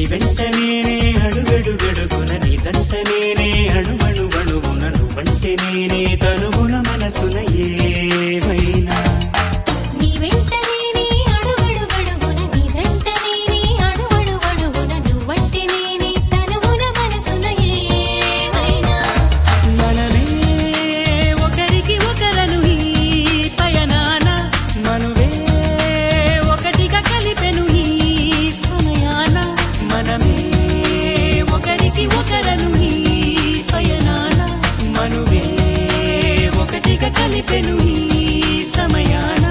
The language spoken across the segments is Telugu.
వెంట నేనే అడుగడుగడుగున నీ జంట నేనే అణువణువణువున నువ్వంటే నేనే తనువున మనసున ఏమైనా నీ వెంట నేనే అడుగడుగడుగున నీ జంట నేనే అణువణువణువున నువ్వంటే నేనే తనువున మనసున ఏమైనా మనమే ఒకరికి ఒకరను ఈ పయనాన మనువే ఒకటిగా కలిపెను ఈ సమయాన మనమే ఒకరికి ఒకరను ఈ పయనాన మనువే ఒకటిగా కలిపెను ఈ సమయాన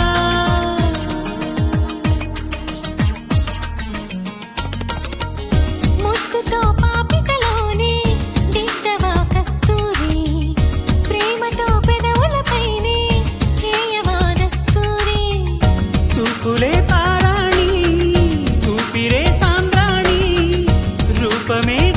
ముద్దుతో పాపిటలోనే దిద్దవా కస్తూరి ప్రేమతో పెదవులపైనే చేయవా దస్తూరి చూపులే పారాణి ఊపిరే సాంద్రాణి రూపమే